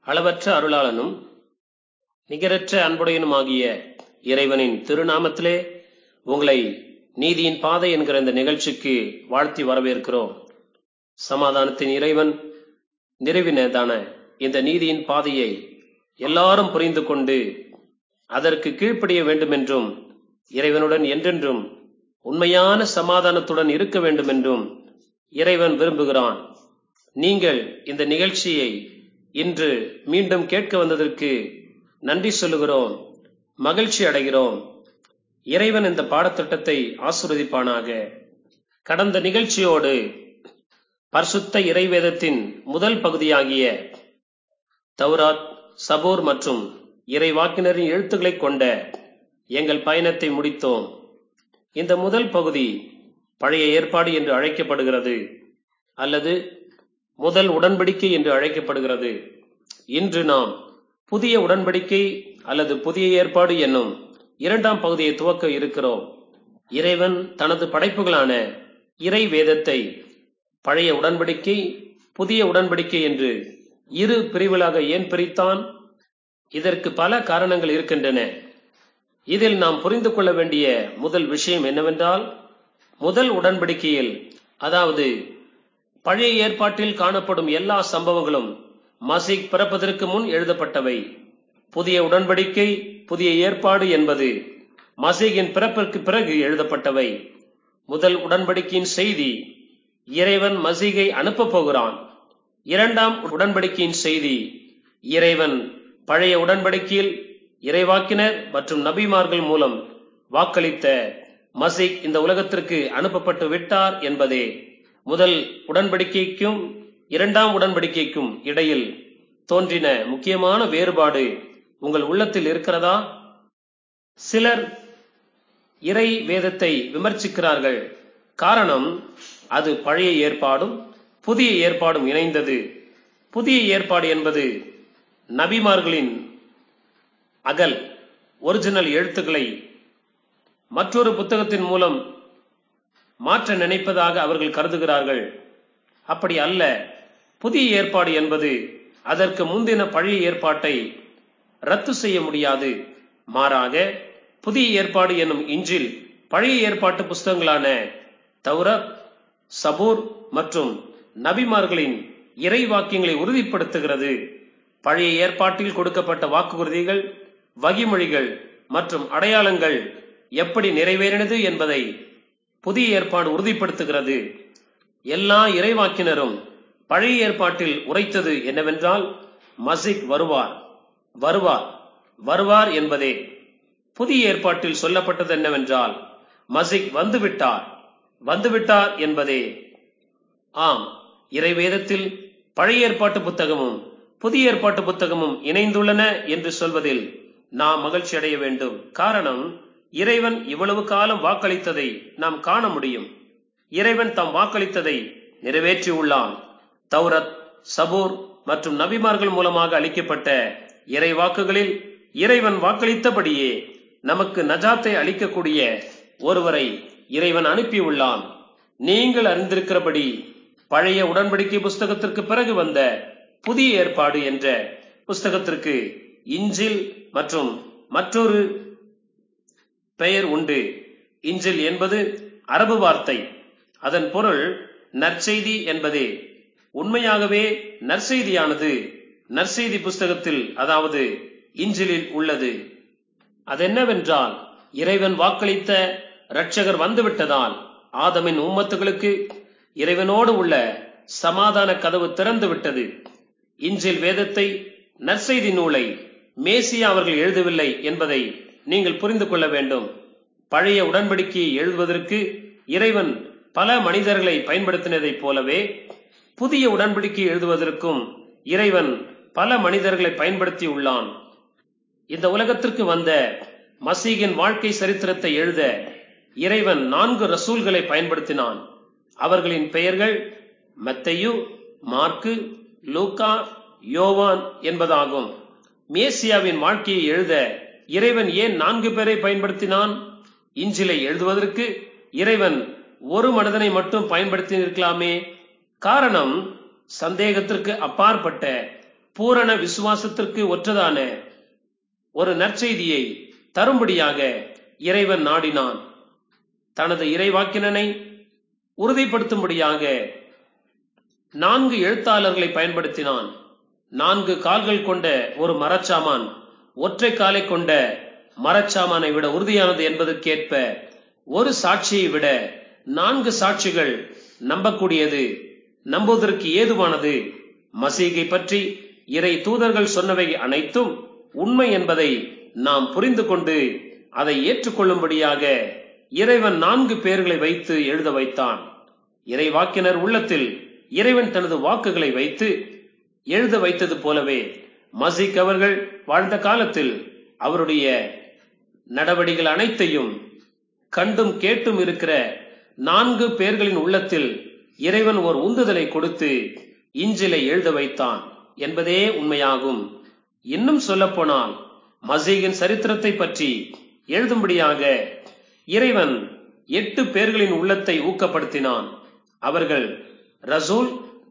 அளவற்ற அருளாளனும் நிகரற்ற அன்புடையனுமாகிய இறைவனின் திருநாமத்திலே உங்களை நீதியின் பாதை என்கிற இந்த நிகழ்ச்சிக்கு வாழ்த்தி வரவேற்கிறோம் சமாதானத்தின் இறைவன் நிறைவினதான இந்த நீதியின் பாதையை எல்லாரும் புரிந்து கொண்டு அதற்கு கீழ்ப்படிய வேண்டும் என்றும் இறைவனுடன் என்றென்றும் உண்மையான சமாதானத்துடன் இருக்க வேண்டும் என்றும் இறைவன் விரும்புகிறான் நீங்கள் இந்த நிகழ்ச்சியை இன்று மீண்டும் கேட்க வந்ததற்கு நன்றி சொல்லுகிறோம் மகிழ்ச்சி அடைகிறோம் இறைவன் இந்த பாடத்திட்டத்தை ஆசுரதிப்பானாக கடந்த நிகழ்ச்சியோடு பரிசுத்த இறைவேதத்தின் முதல் பகுதியாகிய தௌராத் சபூர் மற்றும் இறைவாக்கினரின் எழுத்துக்களை கொண்ட எங்கள் பயணத்தை முடித்தோம் இந்த முதல் பகுதி பழைய ஏற்பாடு என்று அழைக்கப்படுகிறது அல்லது முதல் உடன்படிக்கை என்று அழைக்கப்படுகிறது இன்று நாம் புதிய உடன்படிக்கை அல்லது புதிய ஏற்பாடு என்னும் இரண்டாம் பகுதியை துவக்க இருக்கிறோம் இறைவன் தனது படைப்புகளான இறை வேதத்தை பழைய உடன்படிக்கை புதிய உடன்படிக்கை என்று இரு பிரிவுகளாக ஏன் பிரித்தான் இதற்கு பல காரணங்கள் இருக்கின்றன இதில் நாம் புரிந்து கொள்ள வேண்டிய முதல் விஷயம் என்னவென்றால் முதல் உடன்படிக்கையில் அதாவது பழைய ஏற்பாட்டில் காணப்படும் எல்லா சம்பவங்களும் மசிக் பிறப்பதற்கு முன் எழுதப்பட்டவை புதிய உடன்படிக்கை புதிய ஏற்பாடு என்பது மசீகின் பிறப்பிற்கு பிறகு எழுதப்பட்டவை முதல் உடன்படிக்கையின் செய்தி இறைவன் மசீகை அனுப்பப் போகிறான் இரண்டாம் உடன்படிக்கையின் செய்தி இறைவன் பழைய உடன்படிக்கையில் இறைவாக்கினர் மற்றும் நபிமார்கள் மூலம் வாக்களித்த மசீக் இந்த உலகத்திற்கு அனுப்பப்பட்டு விட்டார் என்பதே முதல் உடன்படிக்கைக்கும் இரண்டாம் உடன்படிக்கைக்கும் இடையில் தோன்றின முக்கியமான வேறுபாடு உங்கள் உள்ளத்தில் இருக்கிறதா சிலர் இறை வேதத்தை விமர்சிக்கிறார்கள் காரணம் அது பழைய ஏற்பாடும் புதிய ஏற்பாடும் இணைந்தது புதிய ஏற்பாடு என்பது நபிமார்களின் அகல் ஒரிஜினல் எழுத்துக்களை மற்றொரு புத்தகத்தின் மூலம் மாற்ற நினைப்பதாக அவர்கள் கருதுகிறார்கள் அப்படி அல்ல புதிய ஏற்பாடு என்பது அதற்கு முந்தின பழைய ஏற்பாட்டை ரத்து செய்ய முடியாது மாறாக புதிய ஏற்பாடு என்னும் இன்றில் பழைய ஏற்பாட்டு புஸ்தகங்களான தௌரத் சபூர் மற்றும் நபிமார்களின் இறை வாக்கியங்களை உறுதிப்படுத்துகிறது பழைய ஏற்பாட்டில் கொடுக்கப்பட்ட வாக்குறுதிகள் வகிமொழிகள் மற்றும் அடையாளங்கள் எப்படி நிறைவேறினது என்பதை புதிய ஏற்பாடு உறுதிப்படுத்துகிறது எல்லா இறைவாக்கினரும் பழைய ஏற்பாட்டில் உரைத்தது என்னவென்றால் மசிக் வருவார் வருவார் வருவார் என்பதே புதிய ஏற்பாட்டில் சொல்லப்பட்டது என்னவென்றால் மசிக் வந்துவிட்டார் வந்துவிட்டார் என்பதே ஆம் இறைவேதத்தில் பழைய ஏற்பாட்டு புத்தகமும் புதிய ஏற்பாட்டு புத்தகமும் இணைந்துள்ளன என்று சொல்வதில் நாம் மகிழ்ச்சி அடைய வேண்டும் காரணம் இறைவன் இவ்வளவு காலம் வாக்களித்ததை நாம் காண முடியும் இறைவன் தாம் வாக்களித்ததை நிறைவேற்றியுள்ளான் தௌரத் சபூர் மற்றும் நபிமார்கள் மூலமாக அளிக்கப்பட்ட இறை வாக்குகளில் இறைவன் வாக்களித்தபடியே நமக்கு நஜாத்தை அளிக்கக்கூடிய ஒருவரை இறைவன் அனுப்பியுள்ளான் நீங்கள் அறிந்திருக்கிறபடி பழைய உடன்படிக்கை புஸ்தகத்திற்கு பிறகு வந்த புதிய ஏற்பாடு என்ற புஸ்தகத்திற்கு இஞ்சில் மற்றும் மற்றொரு பெயர் உண்டு இஞ்சில் என்பது அரபு வார்த்தை அதன் பொருள் நற்செய்தி என்பதே உண்மையாகவே நற்செய்தியானது நற்செய்தி புஸ்தகத்தில் அதாவது இஞ்சிலில் உள்ளது அதென்னவென்றால் இறைவன் வாக்களித்த இரட்சகர் வந்துவிட்டதால் ஆதமின் உம்மத்துகளுக்கு இறைவனோடு உள்ள சமாதான கதவு திறந்து விட்டது இஞ்சில் வேதத்தை நற்செய்தி நூலை மேசியா அவர்கள் எழுதவில்லை என்பதை நீங்கள் புரிந்து கொள்ள வேண்டும் பழைய உடன்படிக்கையை எழுதுவதற்கு இறைவன் பல மனிதர்களை பயன்படுத்தினதைப் போலவே புதிய உடன்படிக்கை எழுதுவதற்கும் இறைவன் பல மனிதர்களை பயன்படுத்தி உள்ளான் இந்த உலகத்திற்கு வந்த மசீகின் வாழ்க்கை சரித்திரத்தை எழுத இறைவன் நான்கு ரசூல்களை பயன்படுத்தினான் அவர்களின் பெயர்கள் மெத்தையு மார்க்கு லூக்கா யோவான் என்பதாகும் மேசியாவின் வாழ்க்கையை எழுத இறைவன் ஏன் நான்கு பேரை பயன்படுத்தினான் இஞ்சிலை எழுதுவதற்கு இறைவன் ஒரு மனிதனை மட்டும் பயன்படுத்தி இருக்கலாமே காரணம் சந்தேகத்திற்கு அப்பாற்பட்ட பூரண விசுவாசத்திற்கு ஒற்றதான ஒரு நற்செய்தியை தரும்படியாக இறைவன் நாடினான் தனது இறைவாக்கினனை உறுதிப்படுத்தும்படியாக நான்கு எழுத்தாளர்களை பயன்படுத்தினான் நான்கு கால்கள் கொண்ட ஒரு மரச்சாமான் ஒற்றை காலை கொண்ட மரச்சாமானை விட உறுதியானது என்பதற்கேற்ப ஒரு சாட்சியை விட நான்கு சாட்சிகள் நம்பக்கூடியது நம்புவதற்கு ஏதுவானது மசீகை பற்றி இறை தூதர்கள் சொன்னவை அனைத்தும் உண்மை என்பதை நாம் புரிந்து கொண்டு அதை ஏற்றுக்கொள்ளும்படியாக இறைவன் நான்கு பேர்களை வைத்து எழுத வைத்தான் இறைவாக்கினர் உள்ளத்தில் இறைவன் தனது வாக்குகளை வைத்து எழுத வைத்தது போலவே மசிக் அவர்கள் வாழ்ந்த காலத்தில் அவருடைய நடவடிக்கைகள் அனைத்தையும் கண்டும் கேட்டும் இருக்கிற நான்கு பேர்களின் உள்ளத்தில் இறைவன் ஒரு உந்துதலை கொடுத்து இஞ்சிலை எழுத வைத்தான் என்பதே உண்மையாகும் இன்னும் சொல்லப்போனால் மசீகின் சரித்திரத்தை பற்றி எழுதும்படியாக இறைவன் எட்டு பேர்களின் உள்ளத்தை ஊக்கப்படுத்தினான் அவர்கள் ரசூல்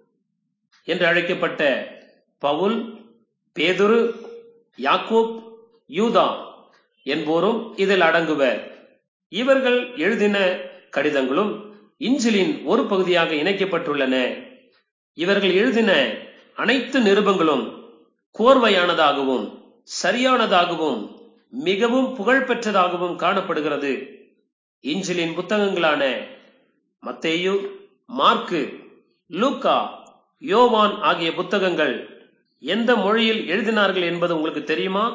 என்று அழைக்கப்பட்ட பவுல் பேதுரு யாக்கூப் யூதா என்போரும் இதில் அடங்குவர் இவர்கள் எழுதின கடிதங்களும் இஞ்சிலின் ஒரு பகுதியாக இணைக்கப்பட்டுள்ளன இவர்கள் எழுதின அனைத்து நிருபங்களும் கோர்வையானதாகவும் சரியானதாகவும் மிகவும் புகழ்பெற்றதாகவும் காணப்படுகிறது இஞ்சிலின் புத்தகங்களான மத்தேயு மார்க்கு லூக்கா யோவான் ஆகிய புத்தகங்கள் எந்த மொழியில் எழுதினார்கள் என்பது உங்களுக்கு தெரியுமா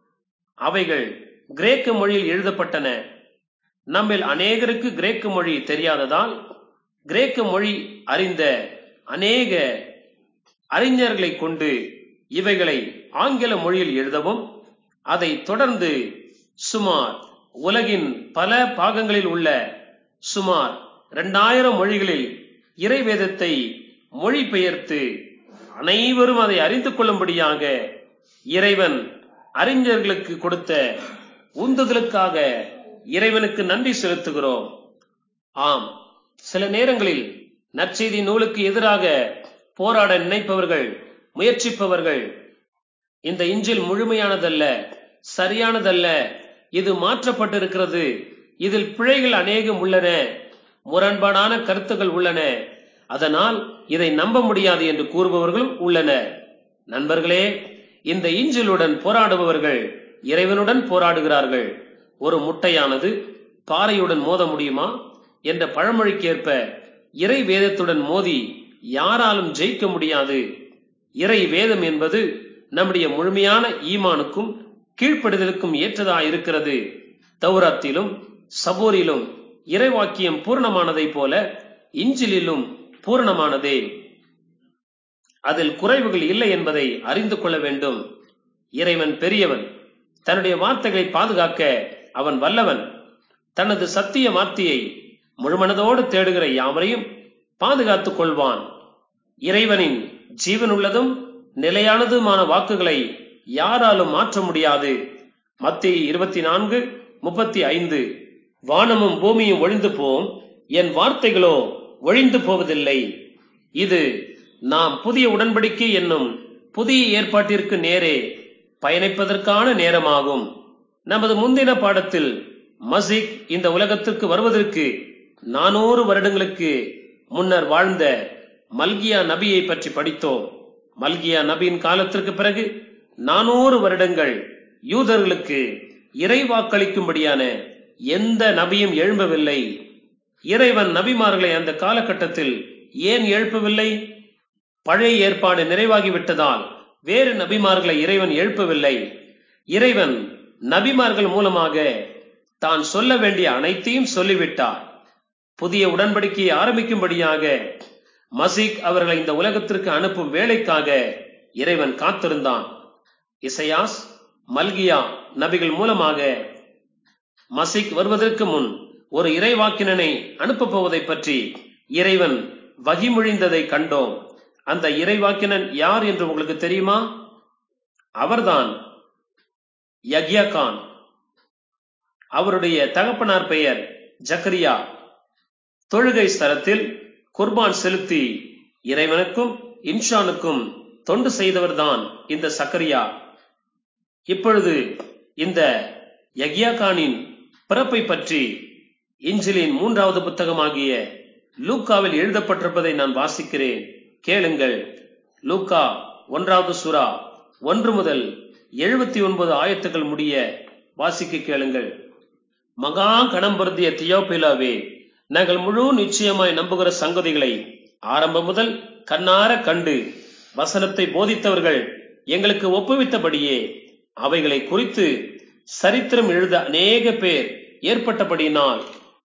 அவைகள் கிரேக்க மொழியில் எழுதப்பட்டன நம்மில் அநேகருக்கு கிரேக்க மொழி தெரியாததால் கிரேக்க மொழி அறிந்த அநேக அறிஞர்களை கொண்டு இவைகளை ஆங்கில மொழியில் எழுதவும் அதை தொடர்ந்து சுமார் உலகின் பல பாகங்களில் உள்ள சுமார் இரண்டாயிரம் மொழிகளில் இறைவேதத்தை மொழிபெயர்த்து அனைவரும் அதை அறிந்து கொள்ளும்படியாக இறைவன் அறிஞர்களுக்கு கொடுத்த உந்துதலுக்காக இறைவனுக்கு நன்றி செலுத்துகிறோம் ஆம் சில நேரங்களில் நற்செய்தி நூலுக்கு எதிராக போராட நினைப்பவர்கள் முயற்சிப்பவர்கள் இந்த இஞ்சில் முழுமையானதல்ல சரியானதல்ல இது மாற்றப்பட்டிருக்கிறது இதில் பிழைகள் அநேகம் உள்ளன முரண்பாடான கருத்துக்கள் உள்ளன அதனால் இதை நம்ப முடியாது என்று கூறுபவர்களும் உள்ளனர் நண்பர்களே இந்த இஞ்சிலுடன் போராடுபவர்கள் இறைவனுடன் போராடுகிறார்கள் ஒரு முட்டையானது பாறையுடன் மோத முடியுமா என்ற பழமொழிக்கேற்ப இறை வேதத்துடன் மோதி யாராலும் ஜெயிக்க முடியாது இறை வேதம் என்பது நம்முடைய முழுமையான ஈமானுக்கும் கீழ்ப்படுதலுக்கும் ஏற்றதா இருக்கிறது தௌராத்திலும் சபூரிலும் இறைவாக்கியம் பூர்ணமானதைப் போல இஞ்சிலிலும் பூர்ணமானதே அதில் குறைவுகள் இல்லை என்பதை அறிந்து கொள்ள வேண்டும் இறைவன் பெரியவன் தன்னுடைய வார்த்தைகளை பாதுகாக்க அவன் வல்லவன் தனது சத்திய வார்த்தையை முழுமனதோடு தேடுகிற யாவரையும் பாதுகாத்துக் கொள்வான் இறைவனின் ஜீவனுள்ளதும் நிலையானதுமான வாக்குகளை யாராலும் மாற்ற முடியாது மத்திய இருபத்தி நான்கு முப்பத்தி ஐந்து வானமும் பூமியும் ஒழிந்து போம் என் வார்த்தைகளோ ஒழிந்து போவதில்லை இது நாம் புதிய உடன்படிக்கை என்னும் புதிய ஏற்பாட்டிற்கு நேரே பயணிப்பதற்கான நேரமாகும் நமது முந்தின பாடத்தில் மசிக் இந்த உலகத்திற்கு வருவதற்கு நானூறு வருடங்களுக்கு முன்னர் வாழ்ந்த மல்கியா நபியை பற்றி படித்தோம் மல்கியா நபியின் காலத்திற்கு பிறகு நானூறு வருடங்கள் யூதர்களுக்கு இறைவாக்களிக்கும்படியான எந்த நபியும் எழும்பவில்லை இறைவன் நபிமார்களை அந்த காலகட்டத்தில் ஏன் எழுப்பவில்லை பழைய ஏற்பாடு நிறைவாகிவிட்டதால் வேறு நபிமார்களை இறைவன் எழுப்பவில்லை இறைவன் நபிமார்கள் மூலமாக தான் சொல்ல வேண்டிய அனைத்தையும் சொல்லிவிட்டார் புதிய உடன்படிக்கையை ஆரம்பிக்கும்படியாக மசீக் அவர்களை இந்த உலகத்திற்கு அனுப்பும் வேலைக்காக இறைவன் காத்திருந்தான் இசையாஸ் மல்கியா நபிகள் மூலமாக மசிக் வருவதற்கு முன் ஒரு இறைவாக்கினனை அனுப்பப் போவதை பற்றி இறைவன் வகிமொழிந்ததை கண்டோம் அந்த இறைவாக்கினன் யார் என்று உங்களுக்கு தெரியுமா அவர்தான் யக்யா கான் அவருடைய தகப்பனார் பெயர் ஜக்கரியா தொழுகை ஸ்தலத்தில் குர்பான் செலுத்தி இறைவனுக்கும் இம்ஷானுக்கும் தொண்டு செய்தவர்தான் இந்த சக்கரியா இப்பொழுது இந்த யக்யாகானின் பிறப்பை பற்றி இஞ்சிலின் மூன்றாவது புத்தகமாகிய லூக்காவில் எழுதப்பட்டிருப்பதை நான் வாசிக்கிறேன் கேளுங்கள் லூக்கா ஒன்றாவது சுறா ஒன்று முதல் எழுபத்தி ஒன்பது ஆயத்துக்கள் முடிய வாசிக்க கேளுங்கள் மகா கணம் பொருந்திய தியோபிலாவே நாங்கள் முழு நிச்சயமாய் நம்புகிற சங்கதிகளை ஆரம்பம் முதல் கண்ணார கண்டு வசனத்தை போதித்தவர்கள் எங்களுக்கு ஒப்புவித்தபடியே அவைகளை குறித்து சரித்திரம் எழுத அநேக பேர் ஏற்பட்டபடியினால்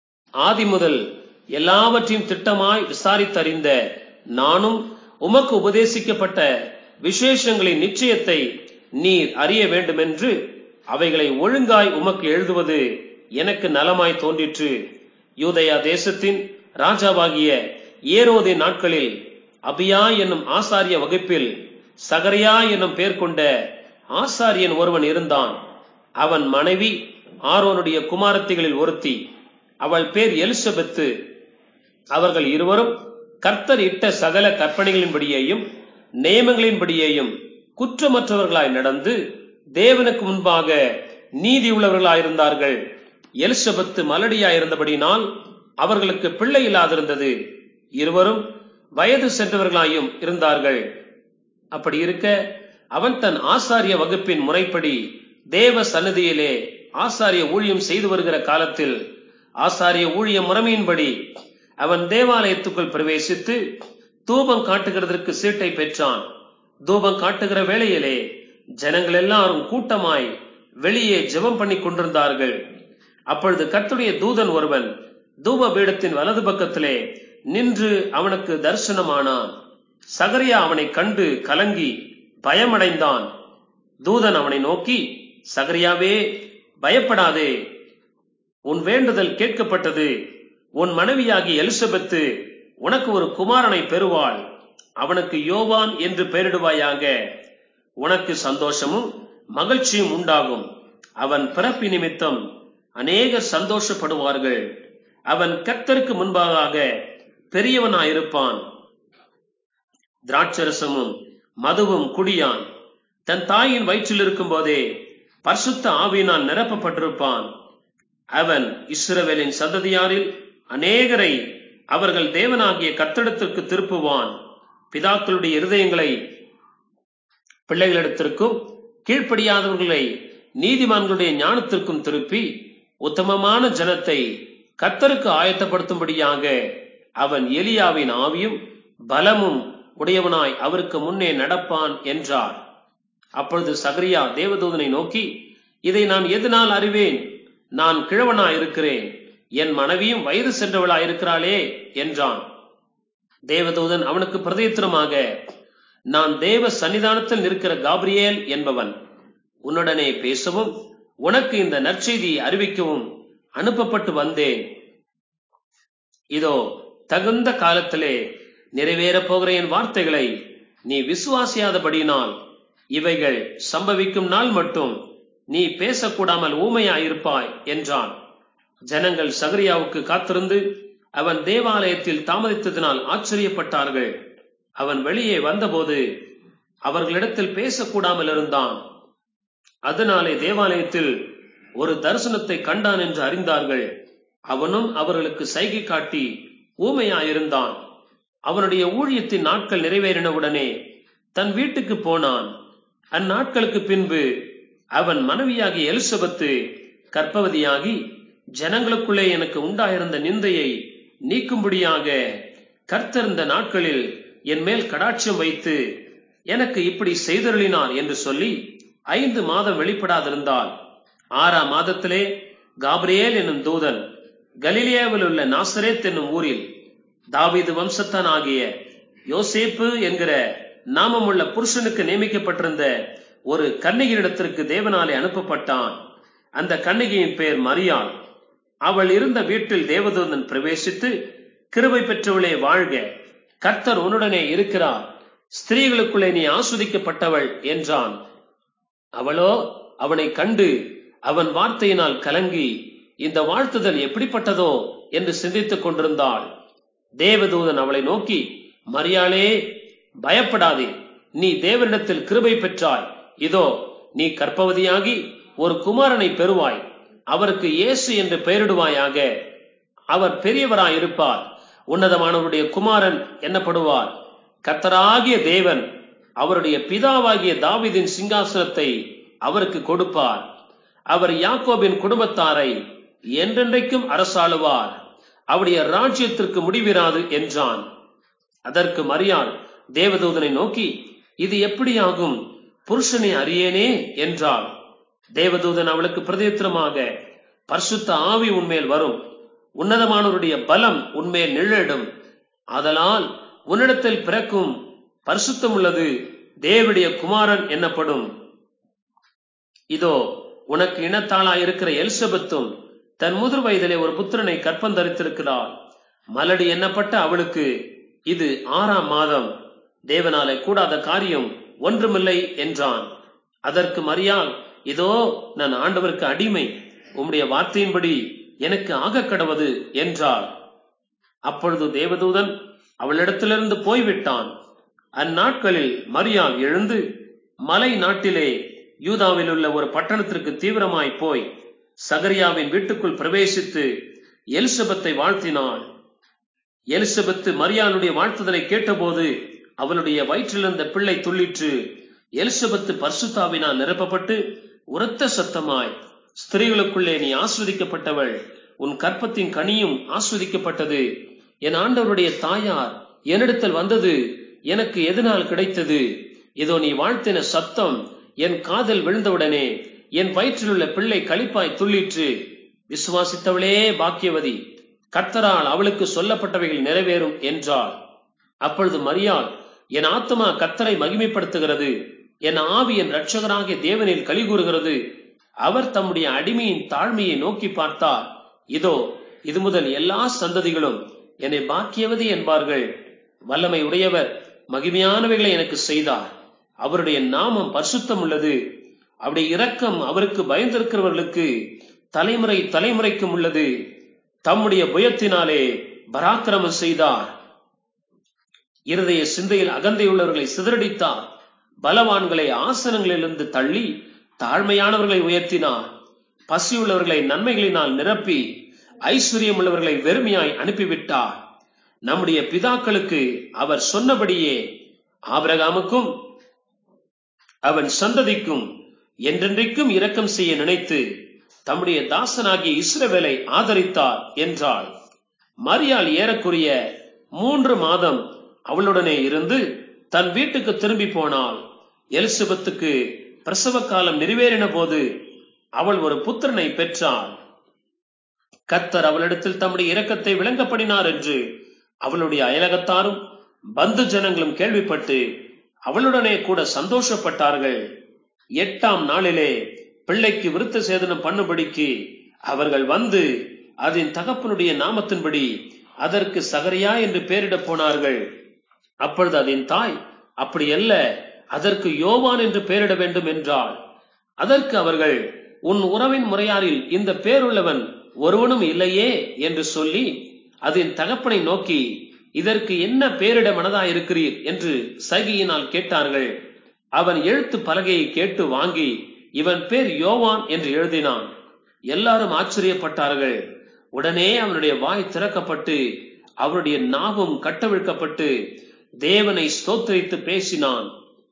ஆதி முதல் எல்லாவற்றையும் திட்டமாய் விசாரித்தறிந்த நானும் உமக்கு உபதேசிக்கப்பட்ட விசேஷங்களின் நிச்சயத்தை நீர் அறிய வேண்டுமென்று அவைகளை ஒழுங்காய் உமக்கு எழுதுவது எனக்கு நலமாய் தோன்றிற்று யூதயா தேசத்தின் ராஜாவாகிய ஏரோதின் நாட்களில் அபியா என்னும் ஆசாரிய வகுப்பில் சகரியா என்னும் பேர் கொண்ட ஆசாரியன் ஒருவன் இருந்தான் அவன் மனைவி ஆரோனுடைய குமாரத்திகளில் ஒருத்தி அவள் பேர் எலிசபெத்து அவர்கள் இருவரும் கர்த்தர் இட்ட சகல கற்பனைகளின்படியேயும் நியமங்களின்படியேயும் குற்றமற்றவர்களாய் நடந்து தேவனுக்கு முன்பாக நீதி உள்ளவர்களாயிருந்தார்கள் எலிசபெத்து மலடியாயிருந்தபடினால் அவர்களுக்கு பிள்ளை இல்லாதிருந்தது இருவரும் வயது சென்றவர்களாயும் இருந்தார்கள் அப்படி இருக்க அவன் தன் ஆசாரிய வகுப்பின் முறைப்படி தேவ சன்னதியிலே ஆசாரிய ஊழியம் செய்து வருகிற காலத்தில் ஆசாரிய ஊழிய முறைமையின்படி அவன் தேவாலயத்துக்குள் பிரவேசித்து தூபம் காட்டுகிறதற்கு சீட்டை பெற்றான் தூபம் காட்டுகிற வேளையிலே ஜனங்கள் எல்லாரும் கூட்டமாய் வெளியே ஜெபம் பண்ணி கொண்டிருந்தார்கள் அப்பொழுது கர்த்தருடைய தூதன் ஒருவன் தூப பீடத்தின் வலது பக்கத்திலே நின்று அவனுக்கு தரிசனமானான் சகரியா அவனை கண்டு கலங்கி பயமடைந்தான் தூதன் அவனை நோக்கி சகரியாவே பயப்படாதே உன் வேண்டுதல் கேட்கப்பட்டது உன் மனைவியாகி எலிசபெத்து உனக்கு ஒரு குமாரனை பெறுவாள் அவனுக்கு யோவான் என்று பெயரிடுவாயாக உனக்கு சந்தோஷமும் மகிழ்ச்சியும் உண்டாகும் அவன் பிறப்பு நிமித்தம் அநேகர் சந்தோஷப்படுவார்கள் அவன் கர்த்தருக்கு முன்பாக பெரியவனாயிருப்பான் திராட்சரசமும் மதுவும் குடியான் தன் தாயின் வயிற்றில் இருக்கும் போதே பரிசுத்த ஆவியினால் நிரப்பப்பட்டிருப்பான் அவன் இஸ்ரவேலின் சந்ததியாரில் அநேகரை அவர்கள் தேவனாகிய கத்தடத்திற்கு திருப்புவான் பிதாக்களுடைய இருதயங்களை பிள்ளைகளிடத்திற்கும் கீழ்ப்படியாதவர்களை நீதிமான்களுடைய ஞானத்திற்கும் திருப்பி உத்தமமான ஜனத்தை கத்தருக்கு ஆயத்தப்படுத்தும்படியாக அவன் எலியாவின் ஆவியும் பலமும் உடையவனாய் அவருக்கு முன்னே நடப்பான் என்றார் அப்பொழுது சகரியா தேவதூதனை நோக்கி இதை நான் எதனால் அறிவேன் நான் கிழவனாயிருக்கிறேன் என் மனைவியும் வயது சென்றவளாயிருக்கிறாளே என்றான் தேவதூதன் அவனுக்கு பிரதித்திரமாக நான் தேவ சன்னிதானத்தில் நிற்கிற காபிரியேல் என்பவன் உன்னுடனே பேசவும் உனக்கு இந்த நற்செய்தியை அறிவிக்கவும் அனுப்பப்பட்டு வந்தேன் இதோ தகுந்த காலத்திலே நிறைவேறப் போகிற என் வார்த்தைகளை நீ விசுவாசியாதபடியினால் இவைகள் சம்பவிக்கும் நாள் மட்டும் நீ பேசக்கூடாமல் ஊமையாயிருப்பாய் என்றான் ஜனங்கள் சகரியாவுக்கு காத்திருந்து அவன் தேவாலயத்தில் தாமதித்ததினால் ஆச்சரியப்பட்டார்கள் அவன் வெளியே வந்தபோது அவர்களிடத்தில் பேசக்கூடாமல் இருந்தான் அதனாலே தேவாலயத்தில் ஒரு தரிசனத்தை கண்டான் என்று அறிந்தார்கள் அவனும் அவர்களுக்கு சைகை காட்டி ஊமையாயிருந்தான் அவனுடைய ஊழியத்தின் நாட்கள் நிறைவேறினவுடனே தன் வீட்டுக்கு போனான் அந்நாட்களுக்கு பின்பு அவன் மனைவியாகிய எலிசபெத்து கர்ப்பவதியாகி ஜனங்களுக்குள்ளே எனக்கு உண்டாயிருந்த நிந்தையை நீக்கும்படியாக கர்த்தர் இந்த நாட்களில் என் மேல் கடாட்சியம் வைத்து எனக்கு இப்படி செய்தருளினார் என்று சொல்லி ஐந்து மாதம் வெளிப்படாதிருந்தால் ஆறாம் மாதத்திலே காப்ரியேல் என்னும் தூதன் கலிலியாவில் உள்ள நாசரேத் என்னும் ஊரில் தாவீது வம்சத்தான் ஆகிய யோசேப்பு என்கிற நாமமுள்ள புருஷனுக்கு நியமிக்கப்பட்டிருந்த ஒரு கன்னிகையிடத்திற்கு தேவனாலே அனுப்பப்பட்டான் அந்த கன்னிகையின் பெயர் மரியாள் அவள் இருந்த வீட்டில் தேவதூதன் பிரவேசித்து கிருபை பெற்றவளே வாழ்க கர்த்தர் உன்னுடனே இருக்கிறார் ஸ்திரீகளுக்குள்ளே நீ ஆஸ்வதிக்கப்பட்டவள் என்றான் அவளோ அவனை கண்டு அவன் வார்த்தையினால் கலங்கி இந்த வாழ்த்துதல் எப்படிப்பட்டதோ என்று சிந்தித்துக் கொண்டிருந்தாள் தேவதூதன் அவளை நோக்கி மரியாளே பயப்படாதே நீ தேவனிடத்தில் கிருபை பெற்றாய் இதோ நீ கற்பவதியாகி ஒரு குமாரனை பெறுவாய் அவருக்கு இயேசு என்று பெயரிடுவாயாக அவர் பெரியவராய் இருப்பார் உன்னதமானவருடைய குமாரன் என்னப்படுவார் கத்தராகிய தேவன் அவருடைய பிதாவாகிய தாவீதின் சிங்காசனத்தை அவருக்கு கொடுப்பார் அவர் யாக்கோபின் குடும்பத்தாரை என்றென்றைக்கும் அரசாளுவார் அவருடைய ராஜ்யத்திற்கு முடிவிராது என்றான் அதற்கு மரியாள் தேவதூதனை நோக்கி இது எப்படியாகும் புருஷனை அறியேனே என்றாள் தேவதூதன் அவளுக்கு பிரதித்திரமாக பரிசுத்த ஆவி உன்மேல் வரும் உன்னதமானவருடைய பலம் உன்மேல் நிழலிடும் ஆதலால் உன்னிடத்தில் பிறக்கும் பரிசுத்தம் உள்ளது தேவடைய குமாரன் என்னப்படும் இதோ உனக்கு இனத்தாளாய் இருக்கிற எலிசபெத்தும் தன் முதிர் வயதிலே ஒரு புத்திரனை கற்பந்தரித்திருக்கிறாள் மலடி எண்ணப்பட்ட அவளுக்கு இது ஆறாம் மாதம் தேவனாலே கூடாத காரியம் ஒன்றுமில்லை என்றான் அதற்கு மரியாள் இதோ நான் ஆண்டவருக்கு அடிமை உம்முடைய வார்த்தையின்படி எனக்கு ஆக கடவது என்றாள் அப்பொழுது தேவதூதன் அவளிடத்திலிருந்து போய்விட்டான் அந்நாட்களில் மரியாள் எழுந்து மலை நாட்டிலே யூதாவில் உள்ள ஒரு பட்டணத்திற்கு தீவிரமாய் போய் சகரியாவின் வீட்டுக்குள் பிரவேசித்து எலிசபெத்தை வாழ்த்தினாள் எலிசபெத்து மரியாளுடைய வாழ்த்துதலை கேட்டபோது அவளுடைய வயிற்றிலிருந்த பிள்ளை துள்ளிற்று எலிசபெத்து பர்சுத்தாவினால் நிரப்பப்பட்டு உரத்த சத்தமாய் ஸ்திரீகளுக்குள்ளே நீ ஆஸ்வதிக்கப்பட்டவள் உன் கற்பத்தின் கனியும் ஆஸ்வதிக்கப்பட்டது என் ஆண்டவருடைய தாயார் என்னிடத்தில் வந்தது எனக்கு எதனால் கிடைத்தது இதோ நீ வாழ்த்தின சத்தம் என் காதல் விழுந்தவுடனே என் வயிற்றிலுள்ள பிள்ளை களிப்பாய் துள்ளிற்று விசுவாசித்தவளே பாக்கியவதி கர்த்தரால் அவளுக்கு சொல்லப்பட்டவைகள் நிறைவேறும் என்றாள் அப்பொழுது மரியாள் என் ஆத்மா கர்த்தரை மகிமைப்படுத்துகிறது என் ஆவி என் இரட்சகராகிய தேவனில் கலிகூறுகிறது அவர் தம்முடைய அடிமையின் தாழ்மையை நோக்கி பார்த்தார் இதோ இது முதல் எல்லா சந்ததிகளும் என்னை பாக்கியவதி என்பார்கள் வல்லமை உடையவர் மகிமையானவைகளை எனக்கு செய்தார் அவருடைய நாமம் பரிசுத்தம் உள்ளது அவருடைய இரக்கம் அவருக்கு பயந்திருக்கிறவர்களுக்கு தலைமுறை தலைமுறைக்கும் உள்ளது தம்முடைய புயத்தினாலே பராக்கிரமம் செய்தார் இருதய சிந்தையில் அகந்தையுள்ளவர்களை சிதறடித்தார் பலவான்களை ஆசனங்களிலிருந்து தள்ளி தாழ்மையானவர்களை உயர்த்தினார் பசியுள்ளவர்களை நன்மைகளினால் நிரப்பி ஐஸ்வர்யம் உள்ளவர்களை வெறுமையாய் அனுப்பிவிட்டார் நம்முடைய பிதாக்களுக்கு அவர் சொன்னபடியே ஆபிரகாமுக்கும் அவன் சந்ததிக்கும் என்றென்றைக்கும் இரக்கம் செய்ய நினைத்து தம்முடைய தாசனாகிய இஸ்ரவேலை ஆதரித்தார் என்றாள் மரியாள் ஏறக்குரிய மூன்று மாதம் அவளுடனே இருந்து தன் வீட்டுக்கு திரும்பி போனாள் எலிசபெத்துக்கு பிரசவ காலம் நிறைவேறின போது அவள் ஒரு புத்திரனை பெற்றாள் கத்தர் அவளிடத்தில் தம்முடைய இரக்கத்தை விளங்கப்படினார் என்று அவளுடைய அயலகத்தாரும் பந்து ஜனங்களும் கேள்விப்பட்டு அவளுடனே கூட சந்தோஷப்பட்டார்கள் எட்டாம் நாளிலே பிள்ளைக்கு விருத்த சேதனம் பண்ணும்படிக்கு அவர்கள் வந்து அதன் தகப்பனுடைய நாமத்தின்படி அதற்கு சகரியா என்று பெயரிடப் போனார்கள் அப்பொழுது அதன் தாய் அப்படி அல்ல அதற்கு யோவான் என்று பெயரிட வேண்டும் என்றாள் அதற்கு அவர்கள் உன் உறவின் முறையாரில் இந்த பேருள்ளவன் ஒருவனும் இல்லையே என்று சொல்லி அதன் தகப்பனை நோக்கி இதற்கு என்ன பேரிட மனதாயிருக்கிறீர் என்று சைகையினால் கேட்டார்கள் அவன் எழுத்து பலகையை கேட்டு வாங்கி இவன் பேர் யோவான் என்று எழுதினான் எல்லாரும் ஆச்சரியப்பட்டார்கள் உடனே அவனுடைய வாய் திறக்கப்பட்டு அவருடைய நாவும் கட்டவிழ்க்கப்பட்டு தேவனை ஸ்தோத்தரித்து பேசினான்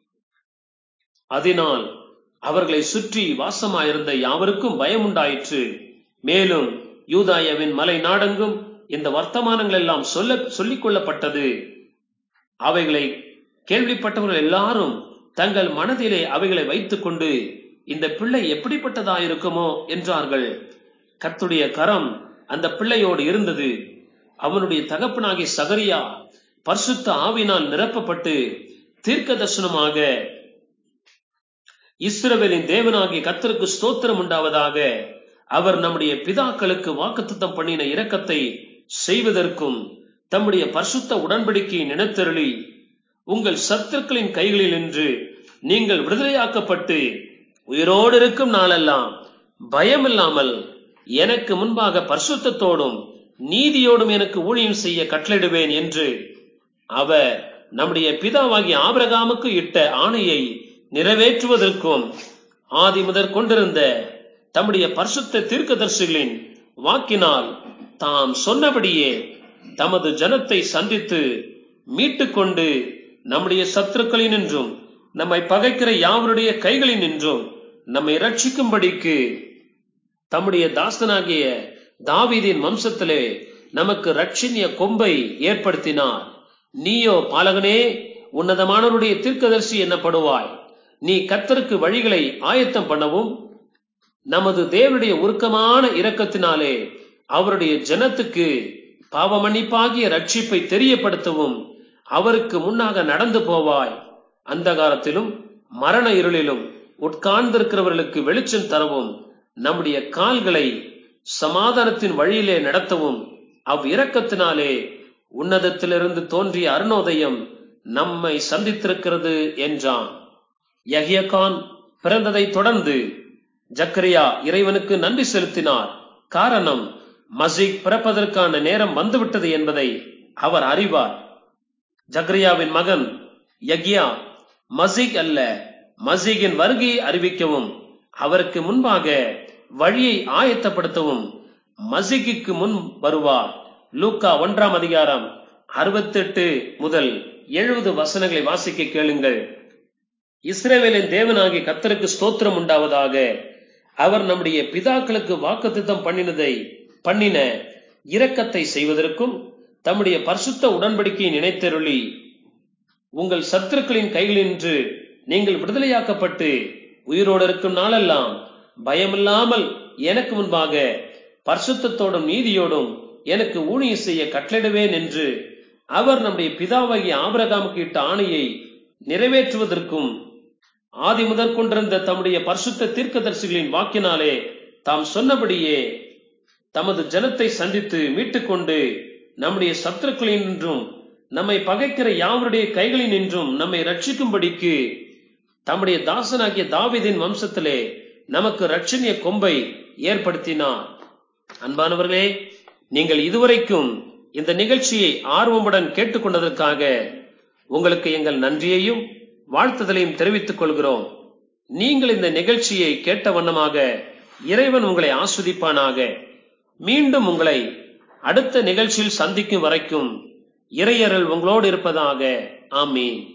அதனால் அவர்களை சுற்றி வாசமாயிருந்த யாவருக்கும் பயம் உண்டாயிற்று மேலும் யூதாயவின் மலை நாடெங்கும் இந்த வர்த்தமானங்கள் எல்லாம் சொல்ல சொல்லிக் கொள்ளப்பட்டது அவைகளை கேள்விப்பட்டவர்கள் எல்லாரும் தங்கள் மனதிலே அவைகளை வைத்துக் கொண்டு இந்த பிள்ளை எப்படிப்பட்டதாயிருக்குமோ என்றார்கள் கர்த்துடைய கரம் அந்த பிள்ளையோடு இருந்தது அவனுடைய தகப்பனாகிய சகரியா பரிசுத்த ஆவினால் நிரப்பப்பட்டு தீர்க்க தரிசனமாக இஸ்ரவேலின் தேவனாகிய கர்த்தருக்கு ஸ்தோத்திரம் உண்டாவதாக அவர் நம்முடைய பிதாக்களுக்கு வாக்குத்தத்தம் பண்ணின இரக்கத்தை செய்வதற்கும் தம்முடைய பரிசுத்த உடன்படிக்கையை நினைத்தருளி உங்கள் சத்துருக்களின் கைகளில் நின்று நீங்கள் விடுதலையாக்கப்பட்டு உயிரோடு இருக்கும் நாளெல்லாம் பயமில்லாமல் எனக்கு முன்பாக பரிசுத்தத்தோடும் நீதியோடும் எனக்கு ஊழியம் செய்ய கட்டளிடுவேன் என்று அவர் நம்முடைய பிதாவாகிய ஆபிரகாமுக்கு இட்ட ஆணையை நிறைவேற்றுவதற்கும் ஆதி முதற் கொண்டிருந்த தம்முடைய பரிசுத்த தீர்க்கதரிசிகளின் வாக்கினால் தாம் சொன்னபடியே தமது ஜனத்தை சந்தித்து மீட்டுக்கொண்டு நம்முடைய சத்துருக்களினின்றும் நம்மை பகைக்கிற யாவருடைய கைகளினின்றும் நம்மை ரட்சிக்கும்படிக்கு தம்முடைய தாசனாகிய தாவீதின் வம்சத்திலே நமக்கு ரட்சணிய கொம்பை ஏற்படுத்தினார் நீயோ பாலகனே உன்னதமானவருடைய தீர்க்கதரிசி என்னப்படுவாய் நீ கர்த்தருக்கு வழிகளை ஆயத்தம் பண்ணவும் நமது தேவனுடைய உருக்கமான இரக்கத்தினாலே அவருடைய ஜனத்துக்கு பாவமன்னிப்பாகிய ரட்சிப்பை தெரியப்படுத்தவும் அவருக்கு முன்னாக நடந்து போவாய் அந்த காலத்திலும் மரண இருளிலும் உட்கார்ந்திருக்கிறவர்களுக்கு வெளிச்சம் தரவும் நம்முடைய கால்களை சமாதானத்தின் வழியிலே நடத்தவும் அவ் இரக்கத்தினாலே உன்னதத்திலிருந்து தோன்றிய அருணோதயம் நம்மை சந்தித்திருக்கிறது என்றான் யஹியகான் பிறந்ததை தொடர்ந்து ஜக்கரியா இறைவனுக்கு நன்றி செலுத்தினார் காரணம் மசீக் பிறப்பதற்கான நேரம் வந்துவிட்டது என்பதை அவர் அறிவார் ஜக்ரியாவின் மகன் யக்யா மசீக் அல்ல மசீகின் வருகையை அறிவிக்கவும் அவருக்கு முன்பாக வழியை ஆயத்தப்படுத்தவும் மசீகிக்கு முன் வருவார் லூக்கா ஒன்றாம் அதிகாரம் அறுபத்தெட்டு முதல் எழுபது வசனங்களை வாசிக்க கேளுங்கள் இஸ்ரேவேலின் தேவனாகிய கத்தருக்கு ஸ்தோத்திரம் உண்டாவதாக அவர் நம்முடைய பிதாக்களுக்கு வாக்குத்தத்தம் பண்ணினதை பண்ணின இரக்கத்தை செய்வதற்கும் தம்முடைய பரிசுத்த உடன்படிக்கையை நினைத்தருளி உங்கள் சத்துருக்களின் கைகளின்று நீங்கள் விடுதலையாக்கப்பட்டு உயிரோடு இருக்கும் நாளெல்லாம் பயமில்லாமல் எனக்கு முன்பாக பரிசுத்தத்தோடும் நீதியோடும் எனக்கு ஊழியம் செய்ய கட்டளிடுவேன் என்று அவர் நம்முடைய பிதாவாகிய ஆபிரகாமுக்கு இட்ட ஆணையை நிறைவேற்றுவதற்கும் ஆதி முதற் கொண்டிருந்த தம்முடைய பரிசுத்த தீர்க்கதரிசிகளின் வாக்கினாலே தாம் சொன்னபடியே தமது ஜனத்தை சந்தித்து மீட்டுக்கொண்டு நம்முடைய சத்துருக்களினின்றும் நம்மை பகைக்கிற யாவருடைய கைகளினின்றும் நம்மை ரட்சிக்கும்படிக்கு தம்முடைய தாசனாகிய தாவீதின் வம்சத்திலே நமக்கு ரட்சணிய கொம்பை ஏற்படுத்தினார் அன்பானவர்களே நீங்கள் இதுவரைக்கும் இந்த நிகழ்ச்சியை ஆர்வமுடன் கேட்டுக்கொண்டதற்காக உங்களுக்கு எங்கள் நன்றியையும் வாழ்த்துதலையும் தெரிவித்துக் கொள்கிறோம் நீங்கள் இந்த நிகழ்ச்சியை கேட்ட வண்ணமாக இறைவன் உங்களை ஆஸ்வதிப்பானாக மீண்டும் உங்களை அடுத்த நிகழ்ச்சியில் சந்திக்கும் வரைக்கும் இறையறல் உங்களோடு இருப்பதாக ஆமீன்